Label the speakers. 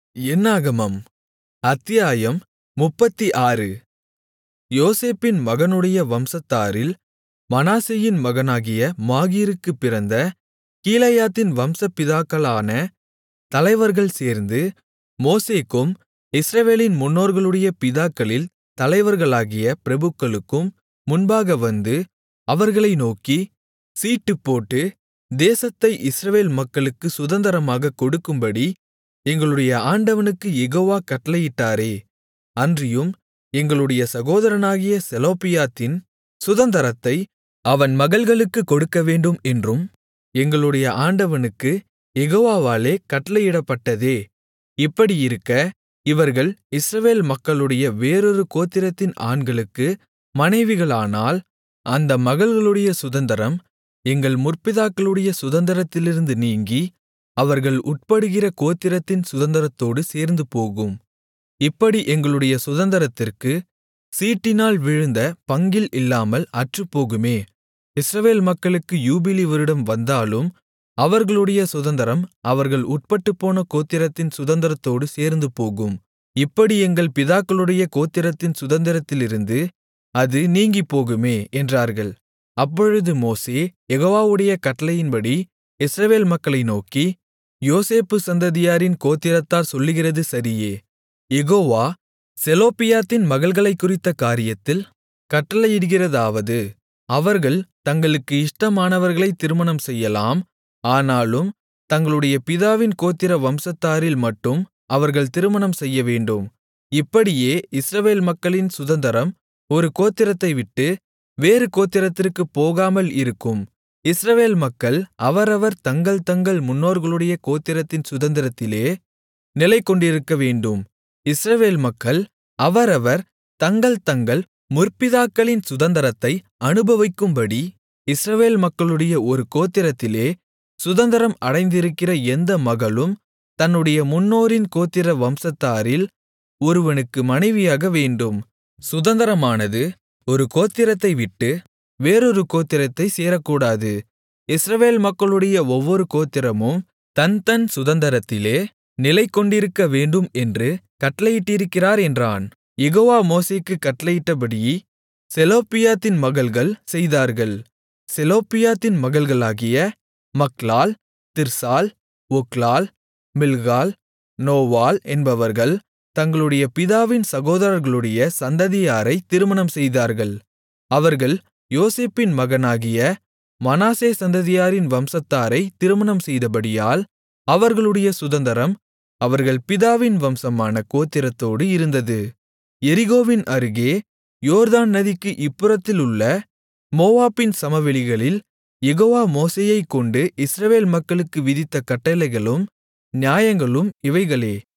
Speaker 1: என்னாகமம் அத்தியாயம் முப்பத்தாறு யோசேப்பின் மகனுடைய வம்சத்தாரில் மனாசேயின் மகனாகிய மாகீருக்குப் பிறந்த கீலேயாத்தின் வம்சபிதாக்களான தலைவர்கள் சேர்ந்து மோசேக்கும் இஸ்ரவேலின் முன்னோர்களுடைய பிதாக்களில் தலைவர்களாகிய பிரபுக்களுக்கும் முன்பாக வந்து அவர்களை நோக்கி சீட்டுப்போட்டு தேசத்தை இஸ்ரவேல் மக்களுக்குச் சுதந்தரமாகக் கொடுக்கும்படி எங்களுடைய ஆண்டவனுக்குக் யெகோவா கட்டளையிட்டாரே அன்றியும் எங்களுடைய சகோதரனாகிய செலொப்பியாத்தின் சுதந்தரத்தை அவன் மகள்களுக்குக் கொடுக்கவேண்டும் என்றும் எங்களுடைய ஆண்டவனுக்குக் யெகோவாவாலே கட்டளையிடப்பட்டதே இப்படியிருக்க இவர்கள் இஸ்ரவேல் மக்களுடைய வேறொரு கோத்திரத்தின் ஆண்களுக்கு மனைவிகளானால் அந்த மகள்களுடைய சுதந்தரம் எங்கள் முற்பிதாக்களுடைய சுதந்தரத்திலிருந்து நீங்கி அவர்கள் உட்படுகிற கோத்திரத்தின் சுதந்தரத்தோடு சேர்ந்துபோகும் இப்படி எங்களுடைய சுதந்தரத்திற்குச் சீட்டினால் விழுந்த பங்கில் இல்லாமல் அற்றுப்போகுமே இஸ்ரவேல் மக்களுக்கு யூபிலி வருடம் வந்தாலும் அவர்களுடைய சுதந்தரம் அவர்கள் உட்பட்டுப்போன கோத்திரத்தின் சுதந்தரத்தோடு சேர்ந்துபோகும் இப்படி எங்கள் பிதாக்களுடைய கோத்திரத்தின் சுதந்தரத்திலிருந்து அது நீங்கிப்போகுமே என்றார்கள் அப்பொழுது மோசே யெகோவாவுடைய கட்டளையின்படி இஸ்ரவேல் மக்களை நோக்கி யோசேப்பு சந்ததியாரின் கோத்திரத்தார் சொல்லுகிறது சரியே யெகோவா செலொப்பியாத்தின் மகள்களைக்குறித்த காரியத்தில் கட்டளையிடுகிறதாவது அவர்கள் தங்களுக்கு இஷ்டமானவர்களைத் திருமணம் செய்யலாம் ஆனாலும் தங்களுடைய பிதாவின் கோத்திர வம்சத்தாரில் மட்டும் அவர்கள் திருமணம் செய்யவேண்டும் இப்படியே இஸ்ரவேல் மக்களின் சுதந்தரம் ஒரு கோத்திரத்தை விட்டு வேறு கோத்திரத்திற்குப் போகாமல் இருக்கும் இஸ்ரவேல் மக்கள் அவரவர் தங்கள் தங்கள் முன்னோர்களுடைய கோத்திரத்தின் சுதந்தரத்திலே நிலைகொண்டிருக்கவேண்டும் இஸ்ரவேல் மக்கள் அவரவர் தங்கள் தங்கள் முற்பிதாக்களின் சுதந்தரத்தை அனுபவிக்கும்படி இஸ்ரவேல் மக்களுடைய ஒரு கோத்திரத்திலே சுதந்தரம் அடைந்திருக்கிற எந்த மகளும் தன்னுடைய முன்னோரின் கோத்திர வம்சத்தாரில் ஒருவனுக்கு மனைவியாக வேண்டும் சுதந்தரமானது ஒரு கோத்திரத்தை விட்டு வேறொரு கோத்திரத்தைச் சேரக்கூடாது இஸ்ரவேல் மக்களுடைய ஒவ்வொரு கோத்திரமும் தன் தன் சுதந்தரத்திலே நிலைகொண்டிருக்க வேண்டும் என்று கட்டளையிட்டிருக்கிறார் என்றான் யெகோவா மோசேக்குக் கட்டளையிட்டபடி செலொப்பியாத்தின் மகள்கள் செய்தார்கள் செலொப்பியாத்தின் மகள்களாகிய மக்லாள் திர்சாள் ஒக்லாள் மில்காள் நோவாள் என்பவர்கள் தங்களுடைய பிதாவின் சகோதரர்களுடைய சந்ததியாரை திருமணம் செய்தார்கள் அவர்கள் யோசேப்பின் மகனாகிய மனாசே சந்ததியாரின் வம்சத்தாரை திருமணம் செய்தபடியால் அவர்களுடைய சுதந்தரம் அவர்கள் பிதாவின் வம்சமான கோத்திரத்தோடு இருந்தது எரிகோவின் அருகே யோர்தான் நதிக்கு இப்புறத்திலுள்ள மோவாபின் சமவெளிகளில் யெகோவா மோசேயைக் கொண்டு இஸ்ரவேல் மக்களுக்கு விதித்த கட்டளைகளும் நியாயங்களும் இவைகளே